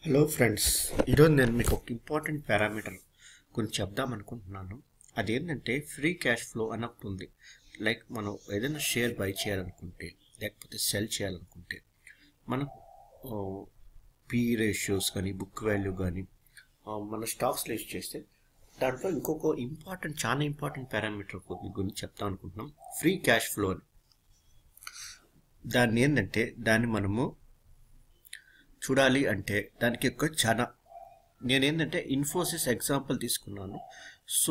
hello friends ఈరోజు నేను మీకు ఒక ఇంపార్టెంట్ పారామీటర్ గురించి చెప్దాం అనుకుంటున్నాను అదేంటంటే ఫ్రీ క్యాష్ ఫ్లో అని ఒకటి ఉంది లైక్ మనం ఏదైనా షేర్ బై చేయాలనుకుంటే లేకపోతే సెల్ చేయాలనుకుంటే మనం పీ రేషియోస్ కానీ బుక్ వాల్యూ కానీ మన స్టాక్స్ లిస్ట్ చేస్తే దాంట్లో ఇంకొక ఇంపార్టెంట్ చాలా ఇంపార్టెంట్ పారామీటర్ గురించి చెప్తాం అనుకుంటున్నాం ఫ్రీ క్యాష్ ఫ్లో అని దాన్ని ఏంటంటే దాన్ని మనము చూడాలి అంటే దానికి యొక్క చాలా నేనేంటంటే ఇన్ఫోసిస్ ఎగ్జాంపుల్ తీసుకున్నాను సో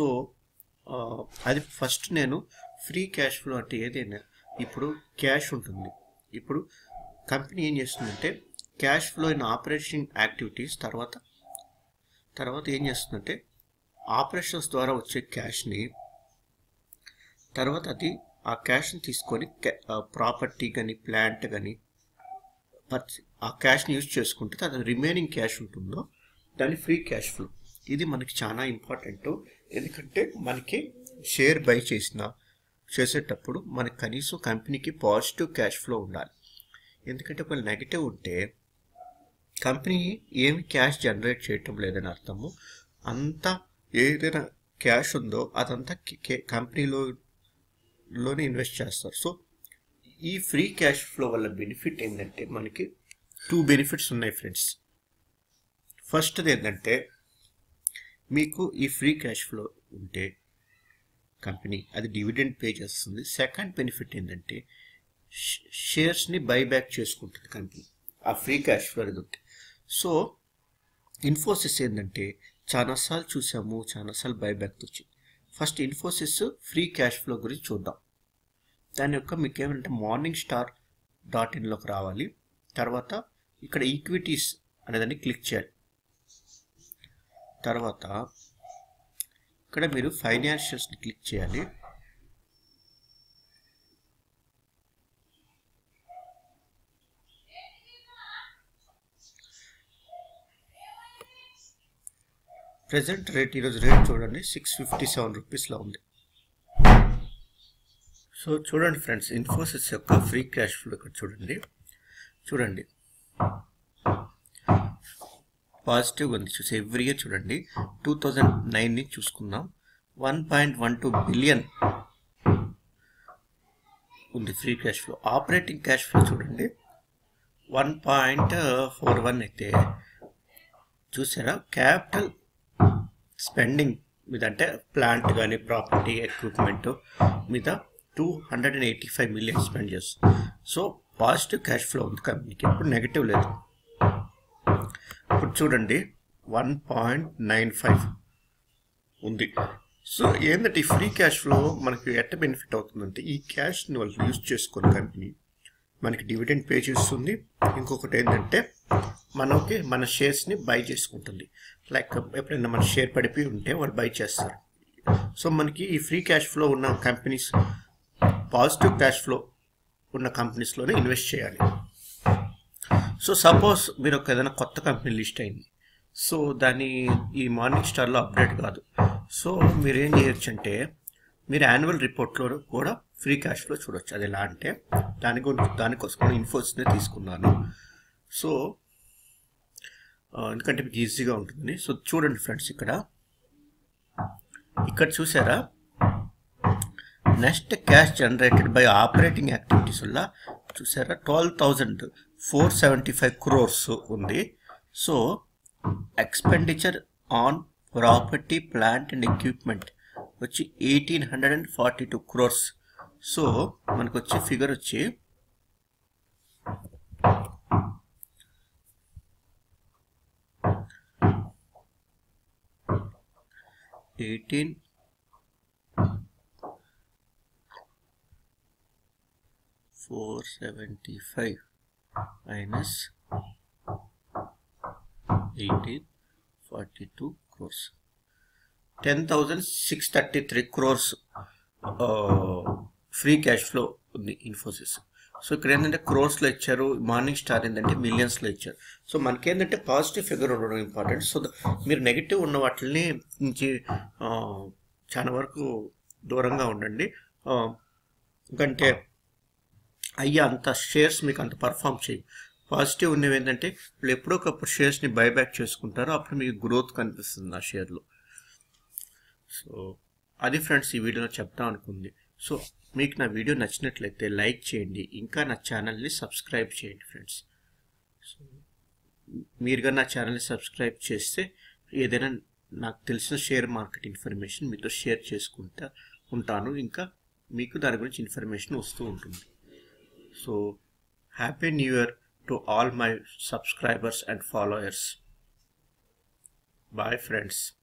అది ఫస్ట్ నేను ఫ్రీ క్యాష్ ఫ్లో అంటే ఏదైనా ఇప్పుడు క్యాష్ ఉంటుంది ఇప్పుడు కంపెనీ ఏం చేస్తుందంటే cash flow in operation activities తర్వాత తర్వాత ఏం చేస్తుందంటే ఆపరేషన్స్ ద్వారా వచ్చే క్యాష్ని తర్వాత అది ఆ క్యాష్ని తీసుకొని ప్రాపర్టీ కానీ ప్లాంట్ కానీ ఆ క్యాష్ని యూజ్ చేసుకుంటే అది రిమైనింగ్ క్యాష్ ఉంటుందో దాని ఫ్రీ క్యాష్ ఫ్లో ఇది మనకి చాలా ఇంపార్టెంట్ ఎందుకంటే మనకి షేర్ బై చేసిన చేసేటప్పుడు మనకి కనీసం కంపెనీకి పాజిటివ్ క్యాష్ ఫ్లో ఉండాలి ఎందుకంటే ఒకవేళ నెగిటివ్ ఉంటే కంపెనీ ఏమి క్యాష్ జనరేట్ చేయటం లేదని అర్థము అంతా ఏదైనా క్యాష్ ఉందో అదంతా కంపెనీలో లోనే ఇన్వెస్ట్ చేస్తారు సో ఈ ఫ్రీ క్యాష్ ఫ్లో వల్ల బెనిఫిట్ ఏంటంటే మనకి టూ బెనిఫిట్స్ ఉన్నాయి ఫ్రెండ్స్ ఫస్ట్ది ఏంటంటే మీకు ఈ ఫ్రీ క్యాష్ ఫ్లో ఉంటే కంపెనీ అది డివిడెండ్ పే చేస్తుంది సెకండ్ బెనిఫిట్ ఏంటంటే షేర్స్ని బైబ్యాక్ చేసుకుంటుంది కంపెనీ ఆ ఫ్రీ క్యాష్ ఫ్లో అనేది ఉంటే సో ఇన్ఫోసిస్ ఏంటంటే చాలాసార్లు చూసాము చాలాసార్లు బైబ్యాక్ వచ్చింది first Infosys free cash flow గురించి చూద్దాం దాని యొక్క మీకు ఏమంటే మార్నింగ్ స్టార్ డాట్ ఇన్లోకి రావాలి తర్వాత ఇక్కడ ఈక్విటీస్ అనేదాన్ని క్లిక్ చేయాలి తర్వాత ఇక్కడ మీరు ఫైనాన్షియల్స్ని క్లిక్ చేయాలి ప్రజెంట్ రేట్ ఈరోజు రేట్ చూడండి సిక్స్ ఫిఫ్టీ సెవెన్ రూపీస్లో ఉంది సో చూడండి ఫ్రెండ్స్ ఇన్ఫోసిస్ యొక్క ఫ్రీ క్యాష్ ఫ్లో ఇక్కడ చూడండి చూడండి పాజిటివ్ ఉంది చూసి ఎవ్రీ ఇయర్ చూడండి టూ థౌజండ్ నైన్ని చూసుకుందాం one point one two billion ఉంది free cash flow operating cash flow చూడండి వన్ పాయింట్ ఫోర్ వన్ అయితే చూసారా క్యాపిటల్ స్పెండింగ్ మీద అంటే ప్లాంట్ కానీ ప్రాపర్టీ ఎక్విప్మెంట్ మీద two hundred and eighty five million spend చేస్తుంది సో పాజిటివ్ క్యాష్ ఫ్లో ఉంది కంపెనీకి ఇప్పుడు నెగిటివ్ లేదు ఇప్పుడు చూడండి వన్ పాయింట్ నైన్ ఫైవ్ ఉంది సో ఏంటంటే ఈ ఫ్రీ క్యాష్ ఫ్లో మనకి ఎట్ట బెనిఫిట్ అవుతుందంటే ఈ క్యాష్ని వాళ్ళు యూజ్ చేసుకుని కంపెనీ మనకి డివిడెండ్ పే చేస్తుంది ఇంకొకటి ఏంటంటే మనకి మన షేర్స్ని బై చేసుకుంటుంది లైక్ ఎప్పుడైనా మన షేర్ పడిపోయి ఉంటే వాళ్ళు బై చేస్తారు సో మనకి ఈ ఫ్రీ క్యాష్ ఫ్లో ఉన్న కంపెనీస్ పాజిటివ్ క్యాష్ ఫ్లో ఉన్న కంపెనీస్లోనే ఇన్వెస్ట్ చేయాలి సో సపోజ్ మీరు ఒక ఏదైనా కొత్త కంపెనీ లిస్ట్ అయింది సో దాని ఈ మార్నింగ్ స్టార్లో అప్డేట్ కాదు సో మీరు ఏం చేయొచ్చు అంటే మీరు యాన్యువల్ రిపోర్ట్లో కూడా ఫ్రీ క్యాష్ ఫ్లో చూడొచ్చు అది ఎలా అంటే దాని గురించి దానికోసం ఇన్ఫోస్నే తీసుకున్నాను సో ఎందుకంటే మీకు ఈజీగా ఉంటుంది సో చూడండి ఫ్రెండ్స్ ఇక్కడ ఇక్కడ చూసారా next cash generated by operating activities వల్ల చూసారా twelve thousand four seventy five crores ఉంది so expenditure on property plant and equipment వచ్చి eighteen hundred and forty two crores so మనకు వచ్చే ఫిగర్ వచ్చి eighteen four seventy five minus eighteen forty two crores ten thousand six thirty three crores free cash flow ఉంది Infosys so ఇక్కడ ఏంటంటే క్రోర్స్లో ఇచ్చారు morning star ఏంటంటే మిలియన్స్లో ఇచ్చారు సో మనకేంటంటే పాజిటివ్ ఫిగర్ ఉండడం ఇంపార్టెంట్ సో మీరు నెగిటివ్ ఉన్న వాటిని నుంచి చాలా వరకు దూరంగా ఉండండి ఎందుకంటే అయ్యా అంత షేర్స్ మీకు అంత పర్ఫామ్ చేయి పాజిటివ్ ఉన్నవి ఏంటంటే వాళ్ళు ఎప్పుడో ఒకప్పుడు షేర్స్ని బైబ్యాక్ చేసుకుంటారో అప్పుడు మీకు గ్రోత్ కనిపిస్తుంది ఆ షేర్లో సో అది ఫ్రెండ్స్ ఈ వీడియోలో చెప్తాం అనుకుంది సో మీకు నా వీడియో నచ్చినట్లయితే లైక్ చేయండి ఇంకా నా ఛానల్ని సబ్స్క్రైబ్ చేయండి ఫ్రెండ్స్ సో మీరుగా నా ఛానల్ని సబ్స్క్రైబ్ చేస్తే ఏదైనా నాకు తెలిసిన షేర్ మార్కెట్ ఇన్ఫర్మేషన్ మీతో షేర్ చేసుకుంటా ఉంటాను ఇంకా మీకు దాని గురించి ఇన్ఫర్మేషన్ వస్తూ ఉంటుంది so happy new year to all my subscribers and followers bye friends